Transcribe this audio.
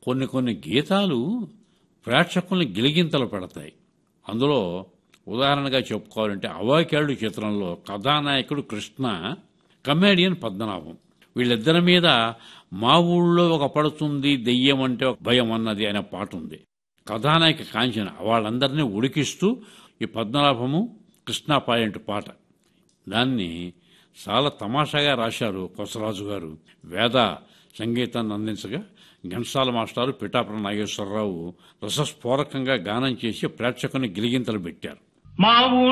కొన్ని కొన్ని గీతాలు ప్రేక్షకుల్ని గిలిగింతలు పెడతాయి అందులో ఉదాహరణగా చెప్పుకోవాలంటే అవాక్యాడు చిత్రంలో కథానాయకుడు కృష్ణ కమేడియన్ పద్మనాభం వీళ్ళిద్దరి మీద మా ఊళ్ళో ఒక పడుతుంది దెయ్యం అంటే ఒక భయం అన్నది అనే పాట ఉంది కథానాయక కాంచన వాళ్ళందరినీ ఉడికిస్తూ ఈ పద్మనాభము కృష్ణ పాయింట్ పాట దాన్ని చాలా తమాషాగా రాశారు కొసరాజు గారు వేద సంగీతాన్ని అందించగా ఘంటసాల మాస్టారు పిఠాపురం నాగేశ్వరరావు రసస్ఫోరకంగా గానం చేసి ప్రేక్షకుని గిలిగింతలు పెట్టారు మా ఊళ్ళో